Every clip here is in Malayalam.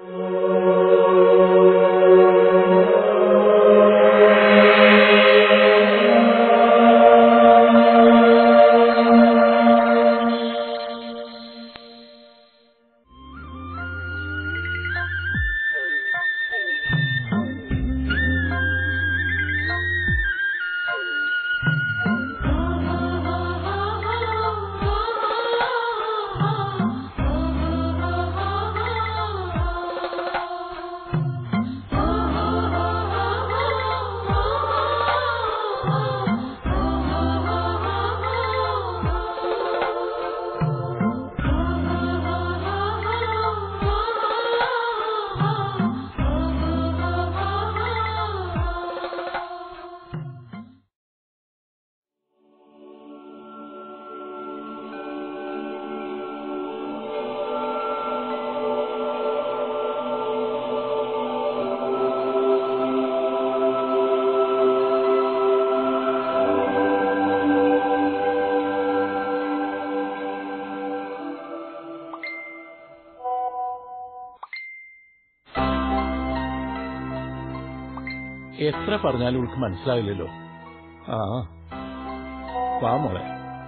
എത്ര പറഞ്ഞാലും ഇവൾക്ക് മനസ്സിലാവില്ലല്ലോ ആ വാ മോളെ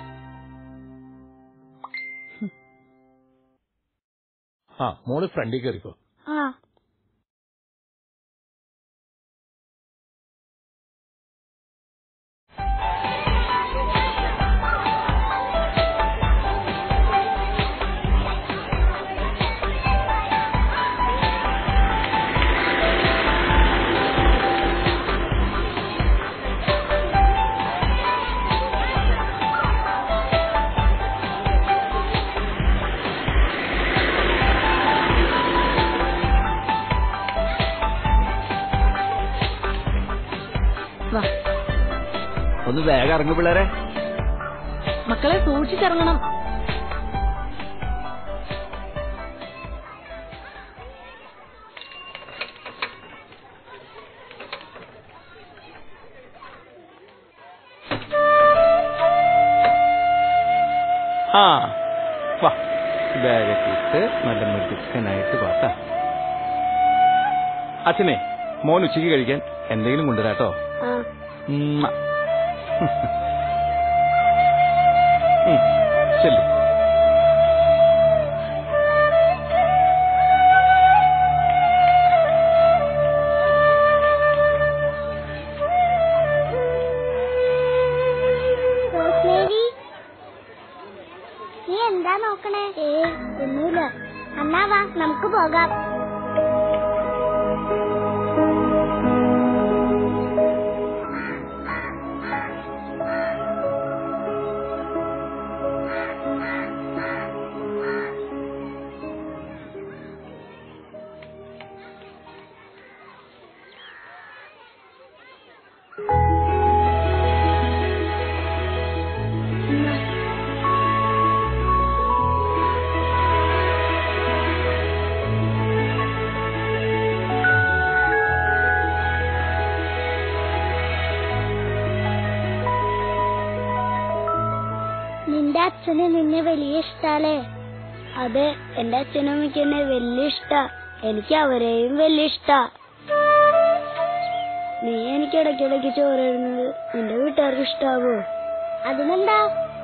ആ മോള് ഫ്രണ്ടിൽ കയറിക്കോ ആ വാ ഒന്ന് വേഗം ഇറങ്ങു പിള്ളേരെ മക്കളെ സൂക്ഷിച്ചിറങ്ങണം ആ വാ ബാഗൊക്കെ ഇട്ട് നല്ല മിടുക്കനായിട്ട് പാത്ത അച്ഛനെ മോൻ ഉച്ചയ്ക്ക് കഴിക്കാൻ എന്തെങ്കിലും കൊണ്ടുവരാട്ടോ ആ ഉമ്മ. ഉം, ചെല്ല് റോസ്മേരി നീ എന്താ നോക്കണേ ഏ ഒന്നുമില്ല എന്നാ വാ നമുക്ക് പോകാം നിന്റെ അച്ഛന് നിന്നെ വലിയ ഇഷ്ടാലേ അതെ എന്റെ അച്ഛനും അമ്മയ്ക്ക് എന്നെ വലിയ ഇഷ്ടാ എനിക്ക് അവരെയും വലിയ ഇഷ്ടാ നീ എനിക്ക് ഇടയ്ക്കിടയ്ക്ക് ചോറ് തരുന്നത് നിന്റെ വീട്ടുകാർക്ക് ഇഷ്ടാവോ അതിനെന്താ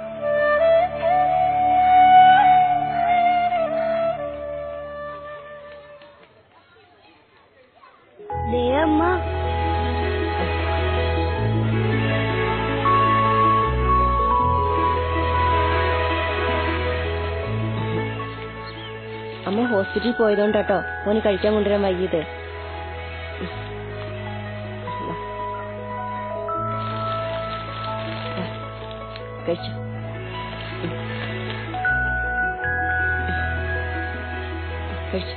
ദേ അമ്മ അമ്മ ഹോസ്പിറ്റലിൽ പോയതുകൊണ്ടാട്ടോ മോന് കഴിക്കാൻ കൊണ്ടുവരാൻ വൈകിയത് കഴിച്ചു കഴിച്ചു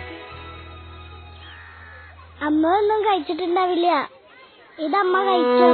അമ്മ ഒന്നും കഴിച്ചിട്ടുണ്ടാവില്ല ഇതമ്മ കഴിച്ചോ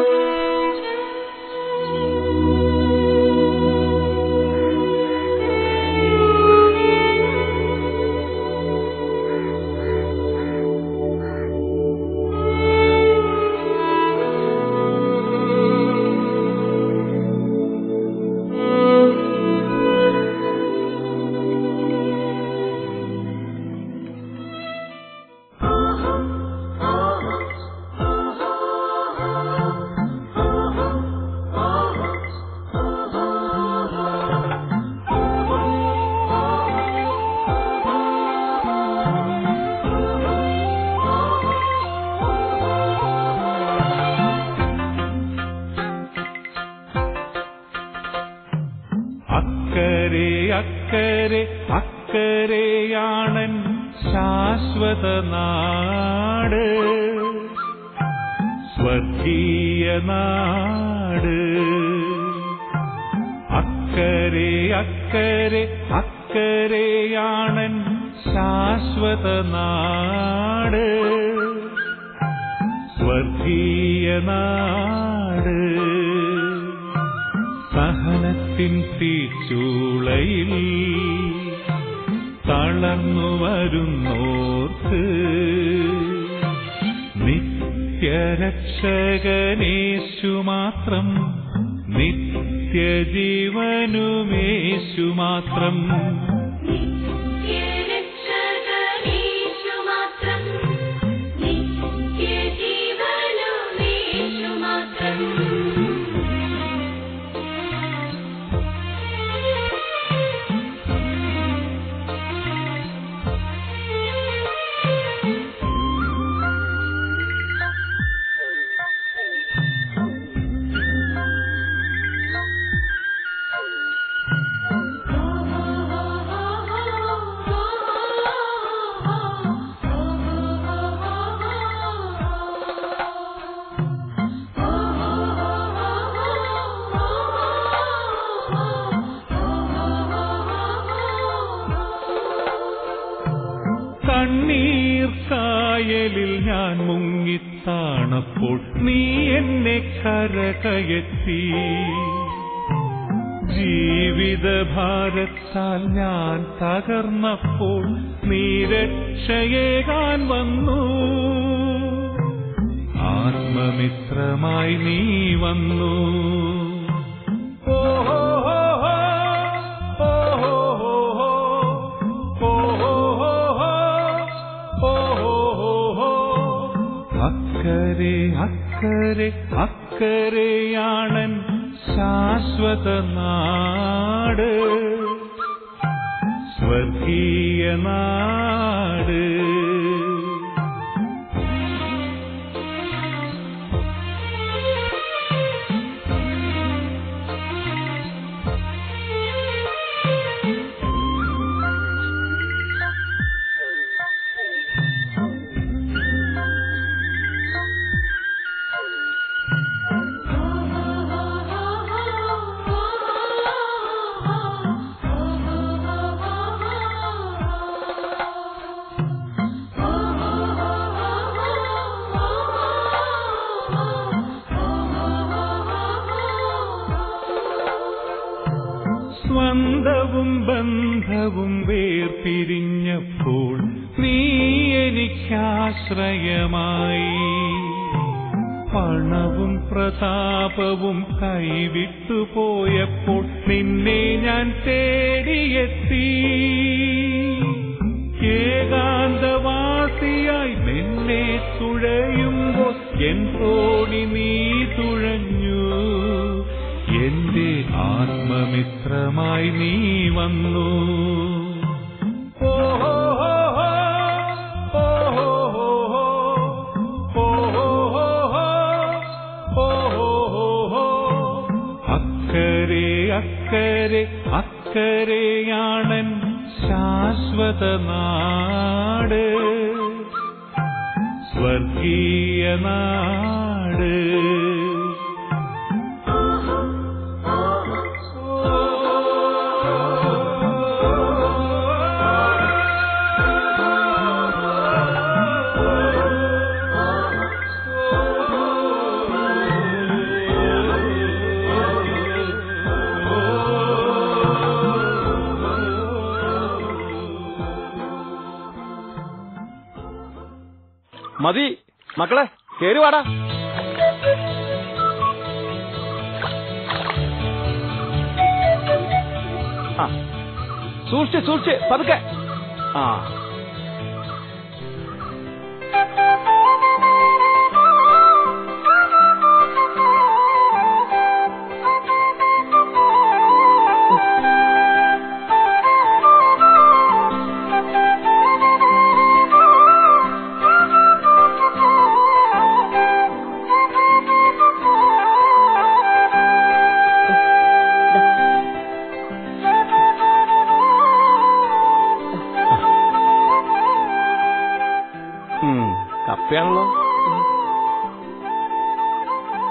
അക്കരെ അക്കരെയാണൻ ശാശ്വത നാട് സ്വർഗീയ നാട് അക്കരെ അക്കരെ അക്കരെയാണൻ ശാശ്വത നാട് സ്വർഗീയ നാട് സഹനത്തിൻ തീച്ചൂളയിൽ തളർന്നു വരുന്നോർക്ക് നിത്യരക്ഷകനേശു മാത്രം നിത്യജീവനുമേശു മാത്രം നിത്യരക്ഷകനീശുമാത്രം നിത്യജീവനുമീശുമാത്രം കണ്ണീർ കായലിൽ ഞാൻ മുങ്ങിത്താണപ്പോൾ നീ എന്നെ കരകയറ്റി ജീവിതഭാരത്താൽ ഞാൻ തകർന്നപ്പോൾ നീ രക്ഷയേകാൻ വന്നു ആത്മമിത്രമായി നീ വന്നു ഓഹോ അക്കരെ അക്കരെ അക്കരെയാണൻ ശാശ്വത നാട് സ്വർഗീയ നാട് സ്വന്തവും ബന്ധവും വേർപിരിഞ്ഞപ്പോൾ നീ എനിക്കാശ്രയമായി പണവും പ്രതാപവും കൈവിട്ടു പോയപ്പോൾ നിന്നെ ഞാൻ തേടിയെത്തി ഏകാന്തവാസിയായി നിന്നെ തുഴയുമ്പോൾ എൻ തോണി നീ തുഴഞ്ഞു എന്റെ ആത്മമിത്രമായി നീ വന്നു ഓഹോ അക്കരെ അക്കരെ അക്കരെയാണൻ ശാശ്വത നാട് സ്വർഗീയ നാട് മതി മക്കളെ കേറി വാടാ ആ സൂക്ഷിച്ച് സൂക്ഷിച്ച് പതുക്കെ ആ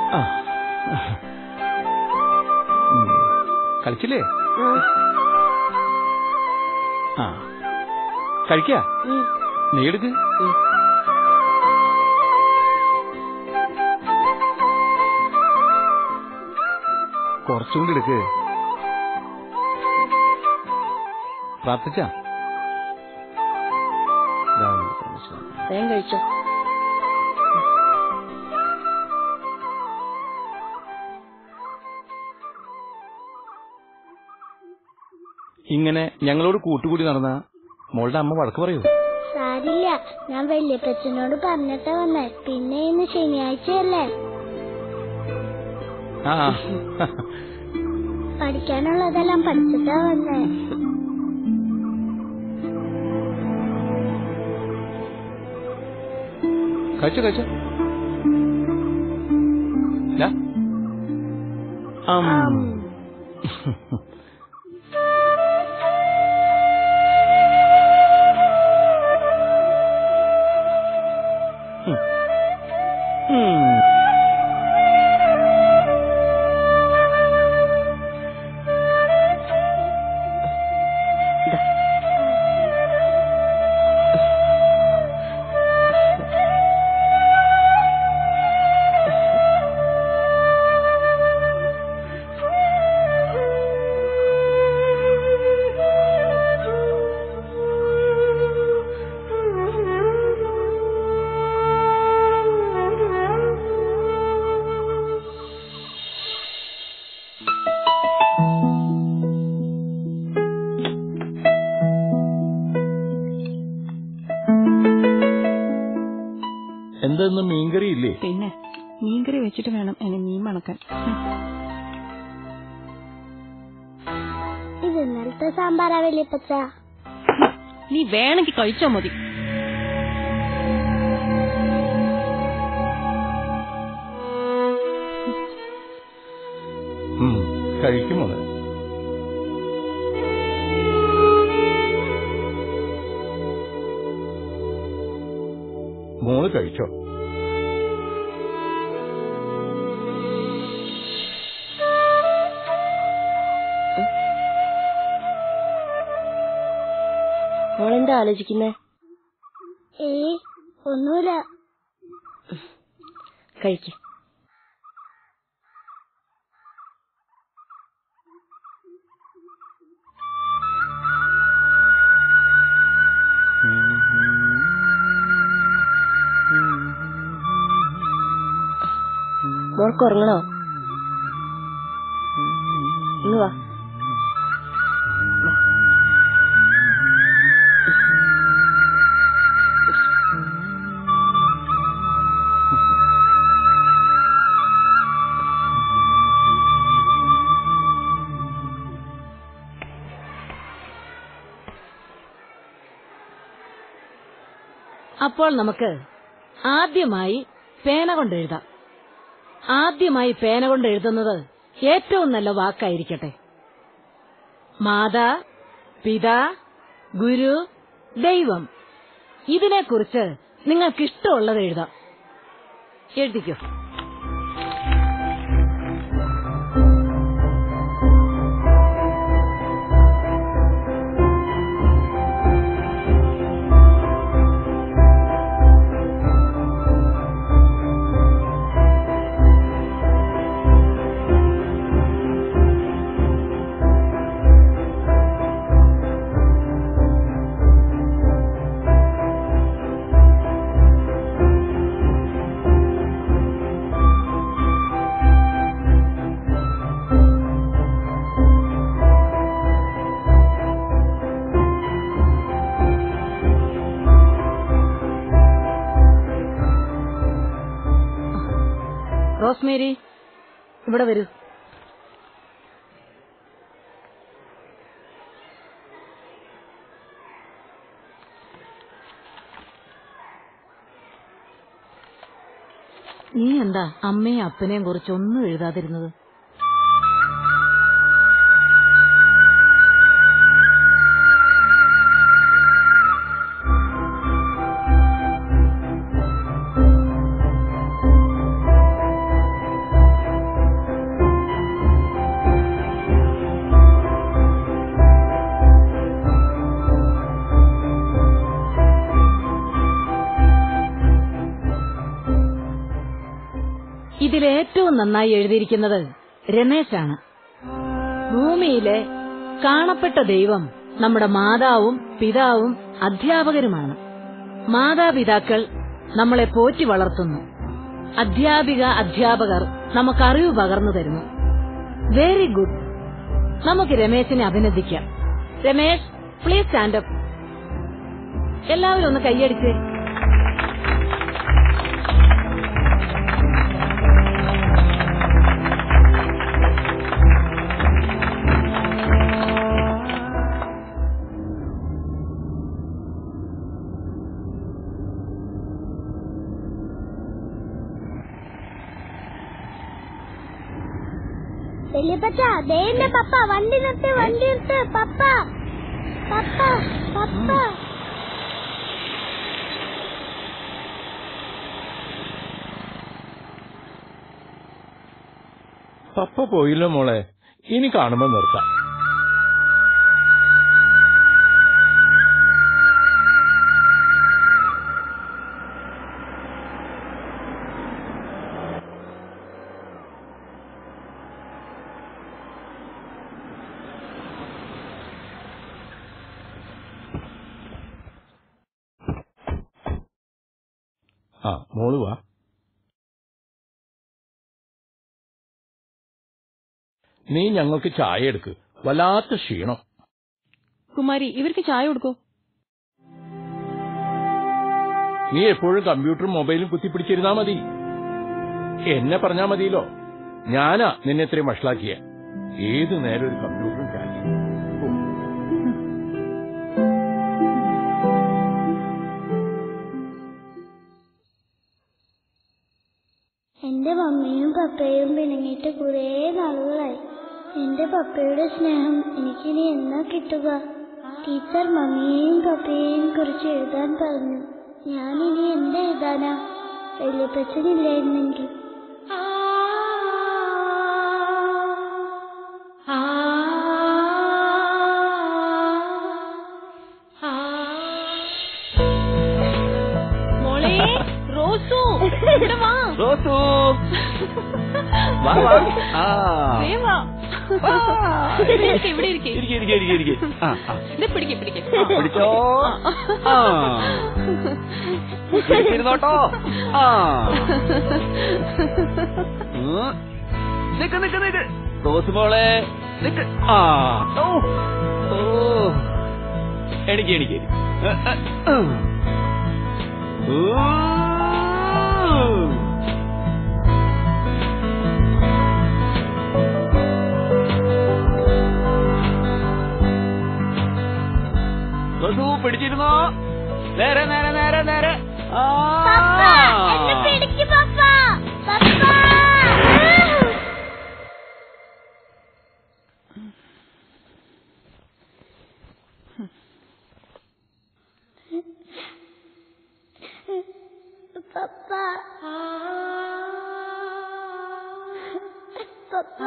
ആ. ഉം. കളിച്ചില്ലേ ആ കഴിക്ക നീ എടുക്ക് കുറച്ചും കൂടി എടുക്ക് പ്രാർത്ഥിച്ച വേഗം കഴിച്ചോ ഇങ്ങനെ ഞങ്ങളോട് കൂട്ടുകൂടി നടന്ന മോളുടെ അമ്മ വഴക്ക് പറയൂ സാരില്ല ഞാൻ വല്യപ്പച്ചനോട് പറഞ്ഞിട്ടാ വന്നേ പിന്നെ ഇന്ന് ശനിയാഴ്ചയല്ലേ ആ പഠിക്കാനുള്ളതെല്ലാം പഠിച്ചിട്ടാ വന്നേ കഴിച്ചോ കഴിച്ചോ ദാ. അം. ഉം. ഉം. എന്തെന്ന് മീൻകറി ഇല്ലേ പിന്നെ മീൻകറി വെച്ചിട്ട് വേണം എന്നെ മീൻ മണക്കാൻ ഇത് ഇന്നലത്തെ സാമ്പാറാ വല്യപ്പച്ച നീ വേണമെങ്കിൽ കഴിച്ചാ മതി ഉം, കഴിക്കും മോളെ മോള് കഴിച്ചോ മോളെന്താ ആലോചിക്കുന്നേ ഏയ് ഒന്നുമില്ല കഴിക്ക് മോൾക്ക് ഉറങ്ങണോ ഇങ്ങ് വാ അപ്പോൾ നമുക്ക് ആദ്യമായി പേന കൊണ്ട് എഴുതാം ആദ്യമായി പേന കൊണ്ട് എഴുതുന്നത് ഏറ്റവും നല്ല വാക്കായിരിക്കട്ടെ മാതാ പിതാ ഗുരു ദൈവം ഇതിനെക്കുറിച്ച് നിങ്ങൾക്ക് ഇഷ്ടമുള്ളത് എഴുതാം എഴുതിക്കോ റോസ്മേരി ഇവിടെ വരൂ നീ എന്താ അമ്മയും അപ്പനെയും കുറിച്ച് ഒന്നും എഴുതാതിരുന്നത് ഏറ്റവും നന്നായി എഴുതിയിരിക്കുന്നത് രമേശാണ് ഭൂമിയിലെ കാണപ്പെട്ട ദൈവം നമ്മുടെ മാതാവും പിതാവും അധ്യാപകരുമാണ് മാതാപിതാക്കൾ നമ്മളെ പോറ്റി വളർത്തുന്നു അധ്യാപിക അധ്യാപകർ നമുക്ക് അറിവ് പകർന്നു തരുന്നു വെരി ഗുഡ് നമുക്ക് രമേശിനെ അഭിനന്ദിക്കാം രമേശ് പ്ലീസ് സ്റ്റാൻഡ് അപ്പ് എല്ലാവരും ഒന്ന് കൈയടിച്ചേ വല്യപ്പച്ച ദേ എന്റെ പപ്പ വണ്ടി നിർത്ത് വണ്ടി നിർത്ത് പപ്പ പപ്പ പപ്പ പപ്പ പോയില്ലോ മോളെ ഇനി കാണുമ്പോ നിർത്താം ആ മോള് വാ നീ ഞങ്ങൾക്ക് ചായ എടുക്ക് വല്ലാത്ത ക്ഷീണം കുമാരി ഇവർക്ക് ചായ കൊടുക്കോ നീ എപ്പോഴും കമ്പ്യൂട്ടറും മൊബൈലും കുത്തിപ്പിടിച്ചിരുന്നാ മതി എന്നെ പറഞ്ഞാ മതിയല്ലോ ഞാനാ നിന്നെ ഇത്രയും വഷളാക്കിയ ഏത് നേരം ഒരു കമ്പ്യൂട്ടറും ചാറ്റി എന്റെ മമ്മിയും പപ്പയും പിണങ്ങിയിട്ട് കുറേ നാളുകളായി എന്റെ പപ്പയുടെ സ്നേഹം എനിക്കിനി എന്നാ കിട്ടുക ടീച്ചർ മമ്മിയെയും പപ്പയെയും കുറിച്ച് എഴുതാൻ പറഞ്ഞു ഞാനിനി എന്ത് എഴുതാനാ വലിയപ്പച്ചനില്ലായിരുന്നെങ്കിൽ മോളെ റോസു ഇവിടെ വാ റോസു വാ വാ ആ വേഗം വാ ഇവിടെ ഇരിക്ക്, ഇവിടെ ഇരിക്ക്. ഇരിക്കെ ഇരിക്കെ ഇരിക്കെ ഇരിക്കെ ആ ആ ഇത് പിടിക്ക് പിടിക്ക് പിടിച്ചോ ആ പിടിച്ചിരുന്നോട്ടോ ആ ഉം. നിക്ക് നിക്ക് നിക്ക് റോസ് മോളെ നിക്ക് ആ ഓ ഓ എനിക്ക് എനിക്ക് റസു പിടിച്ചിരുന്നോ നേരെ നേരെ നേരെ നേരെ ആ പിടിക്ക് പപ്പ പപ്പ പപ്പ പപ്പ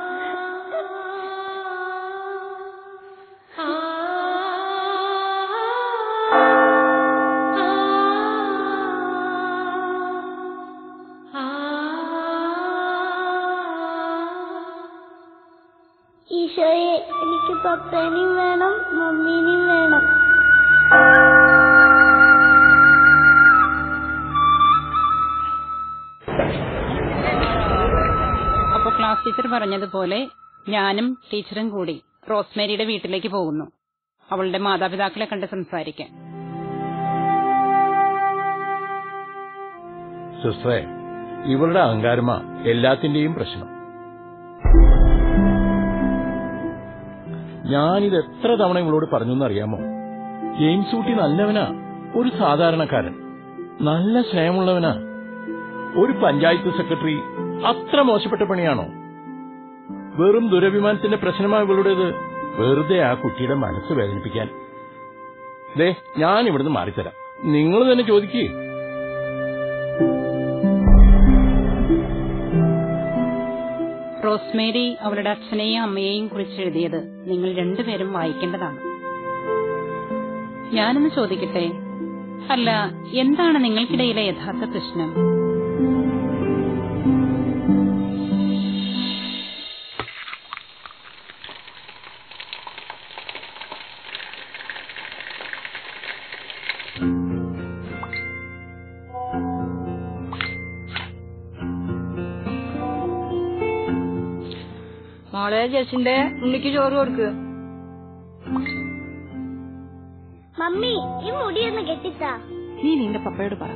ഈശോയെ എനിക്ക് പപ്പേനെയും വേണം മമ്മീനെയും വേണം അപ്പൊ ക്ലാസ് ടീച്ചർ പറഞ്ഞതുപോലെ ഞാനും ടീച്ചറും കൂടി റോസ്മേരിയുടെ വീട്ടിലേക്ക് പോകുന്നു അവളുടെ മാതാപിതാക്കളെ കണ്ട് സംസാരിക്കാൻ സിസ്റ്ററെ ഇവളുടെ അഹങ്കാരമാ എല്ലാത്തിന്റെയും പ്രശ്നം ഞാനിത് എത്ര തവണ ഇവളോട് പറഞ്ഞു എന്നറിയാമോ ജെയിംസ് ഊട്ടി നല്ലവനാ ഒരു സാധാരണക്കാരൻ നല്ല സ്നേഹമുള്ളവനാ ഒരു പഞ്ചായത്ത് സെക്രട്ടറി അത്ര മോശപ്പെട്ട പണിയാണോ വെറും ദുരഭിമാനത്തിന്റെ പ്രശ്നമാ ഇവളുടേത് വെറുതെ ആ കുട്ടിയുടെ മനസ്സ് വേദനിപ്പിക്കാൻ ദേ ഞാൻ ഇവിടുന്ന് മാറിത്തരാം നിങ്ങൾ തന്നെ ചോദിക്കേ റോസ്മേരി അവളുടെ അച്ഛനെയും അമ്മയെയും കുറിച്ച് എഴുതിയത് നിങ്ങൾ രണ്ടുപേരും വായിക്കേണ്ടതാണ് ഞാനൊന്ന് ചോദിക്കട്ടെ അല്ല എന്താണ് നിങ്ങൾക്കിടയിലെ യഥാർത്ഥ പ്രശ്നം മോളെ ജസിന്റെ ഉണ്ണിക്ക് ചോറ് കൊടുക്കുക മമ്മി ഈ മുടി ഒന്ന് കെട്ടിത്താ നീ നിന്റെ പപ്പയോട് പറ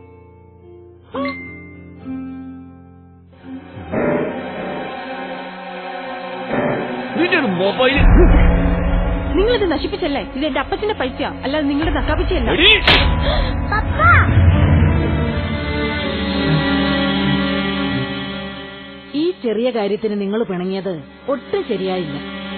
മൊബൈൽ നിങ്ങളിത് നശിപ്പിച്ചല്ലേ ഇത് എന്റെ അപ്പച്ചന്റെ പൈസ അല്ലാതെ നിങ്ങളുടെ നക്കാപ്പിച്ചയല്ല പപ്പ ഈ ചെറിയ കാര്യത്തിന് നിങ്ങൾ പിണങ്ങിയത് ഒട്ടും ശരിയായില്ല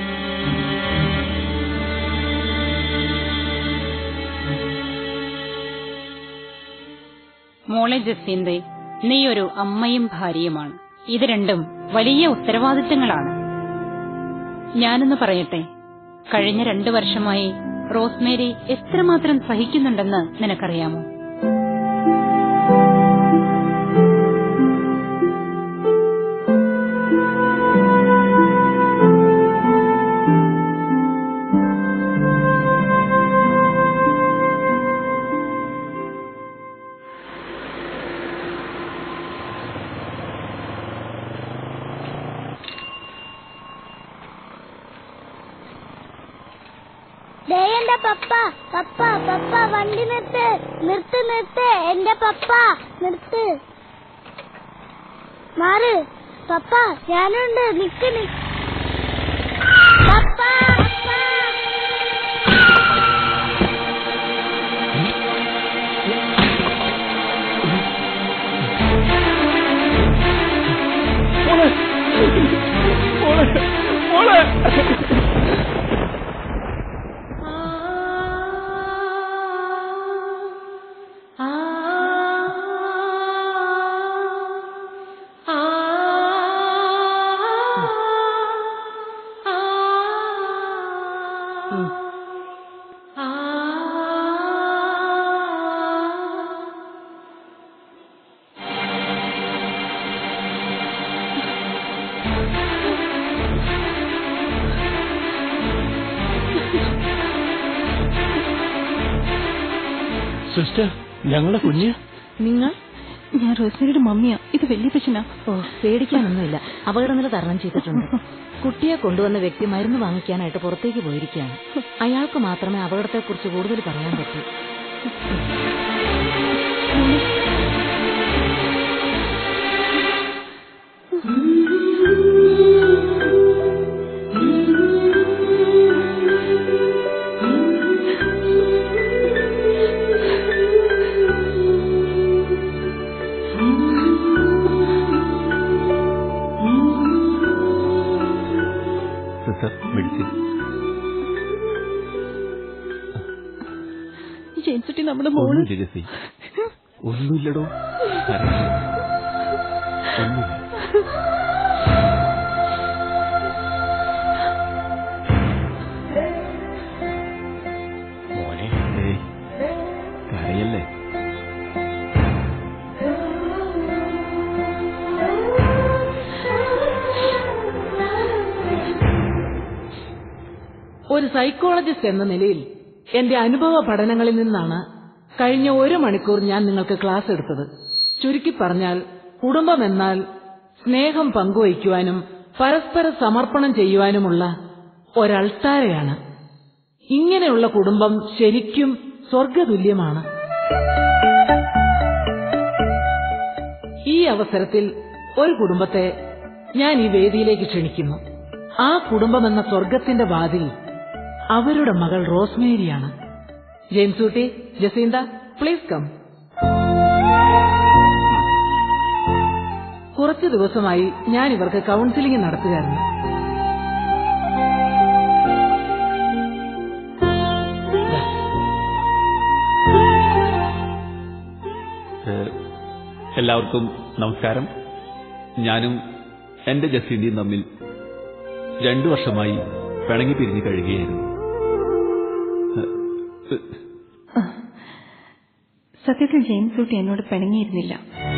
മോളെ ജസീന്തെ നീ ഒരു അമ്മയും ഭാര്യയുമാണ് ഇത് രണ്ടും വലിയ ഉത്തരവാദിത്തങ്ങളാണ് ഞാനൊന്ന് പറയട്ടെ കഴിഞ്ഞ രണ്ടു വർഷമായി റോസ്മേരി എത്രമാത്രം സഹിക്കുന്നുണ്ടെന്ന് നിനക്കറിയാമോ ദേ എന്റെ പപ്പ പപ്പ പപ്പ വണ്ടി നിർത്ത് നിർത്ത് നിർത്ത് എന്റെ പപ്പ നിർത്ത് മാറ് പപ്പ ഞാനുണ്ട് നിക്ക് നിക്ക് പപ്പ പപ്പ സിസ്റ്റർ ഞങ്ങളുടെ കുഞ്ഞ് നിങ്ങൾ ഞാൻ റോസ്മേരിയുടെ മമ്മിയാ ഇത് വലിയ പശനാ ഓ പേടിക്കാനൊന്നുമില്ല അപകടനില തരണം ചെയ്തിട്ടുണ്ട് കുട്ടിയെ കൊണ്ടുവന്ന വ്യക്തി മരുന്ന് വാങ്ങിക്കാനായിട്ട് പുറത്തേക്ക് പോയിരിക്കുകയാണ് അയാൾക്ക് മാത്രമേ അപകടത്തെക്കുറിച്ച് കൂടുതൽ പറയാൻ പറ്റൂ സിസ്റ്റർ മെഡിസിൻ ജെയിംസുട്ടി നമ്മുടെ മോള് ഒന്നുമില്ല ജെസ്സി ഒന്നുമില്ലടോ കരയില്ല. ഒന്നുമില്ല മോനെ ഏയ് കരയല്ലേ ഒരു സൈക്കോളജിസ്റ്റ് എന്ന നിലയിൽ എന്റെ അനുഭവ പഠനങ്ങളിൽ നിന്നാണ് കഴിഞ്ഞ ഒരു മണിക്കൂർ ഞാൻ നിങ്ങൾക്ക് ക്ലാസ് എടുത്തത് ചുരുക്കി പറഞ്ഞാൽ കുടുംബം എന്നാൽ സ്നേഹം പങ്കുവയ്ക്കുവാനും പരസ്പര സമർപ്പണം ചെയ്യുവാനുമുള്ള ഒരൾത്താരയാണ് ഇങ്ങനെയുള്ള കുടുംബം ശരിക്കും സ്വർഗതുല്യമാണ് ഈ അവസരത്തിൽ ഒരു കുടുംബത്തെ ഞാൻ ഈ വേദിയിലേക്ക് ക്ഷണിക്കുന്നു ആ കുടുംബമെന്ന സ്വർഗത്തിന്റെ വാതിൽ അവരുടെ മകൾ റോസ്മേരിയാണ് ജെയിംസൂട്ടി ജസീന്ത പ്ലീസ് കം കുറച്ചു ദിവസമായി ഞാൻ ഇവർക്ക് കൗൺസിലിംഗ് നടത്തുകയായിരുന്നു ഏഹ്, എല്ലാവർക്കും നമസ്കാരം ഞാനും എന്റെ ജസീന്റെയും തമ്മിൽ രണ്ടു വർഷമായി പിണങ്ങി പിരിഞ്ഞു കഴിയുകയായിരുന്നു സത്യത്തിൽ ജെയിംസ് കുട്ടി എന്നോട് പിണങ്ങിയിരുന്നില്ല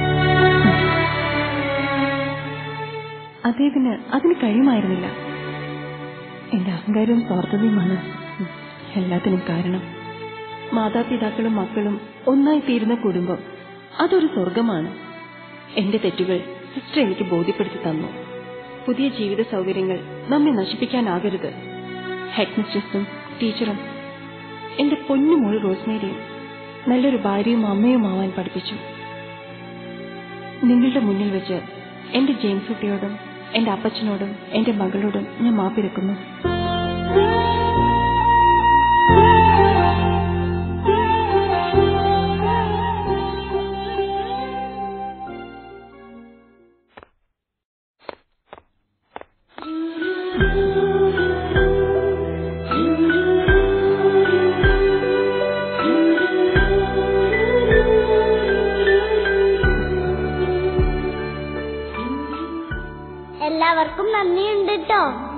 അദ്ദേഹത്തിന് അതിന് കഴിയുമായിരുന്നില്ല എന്റെ അഹങ്കാരവും സ്വാർത്ഥതയുമാണ് എല്ലാത്തിനും കാരണം മാതാപിതാക്കളും മക്കളും ഒന്നായി തീരുന്ന കുടുംബം അതൊരു സ്വർഗമാണ് എന്റെ തെറ്റുകൾ സിസ്റ്റർ എനിക്ക് ബോധ്യപ്പെടുത്തി തന്നു പുതിയ ജീവിത സൗകര്യങ്ങൾ നമ്മെ നശിപ്പിക്കാനാകരുത് ഹെഡ് മിസ്ട്രസും ടീച്ചറും എന്റെ പൊന്നുമോള് റോസ്മേരിയും നല്ലൊരു ഭാര്യയും അമ്മയും ആവാൻ പഠിപ്പിച്ചു നിങ്ങളുടെ മുന്നിൽ വെച്ച് എന്റെ ജെയിംസ് കുട്ടിയോടും എന്റെ അപ്പച്ചനോടും എന്റെ മകളോടും ഞാൻ മാപ്പിരക്കുന്നു എല്ലാവർക്കും നന്ദിയുണ്ട് കേട്ടോ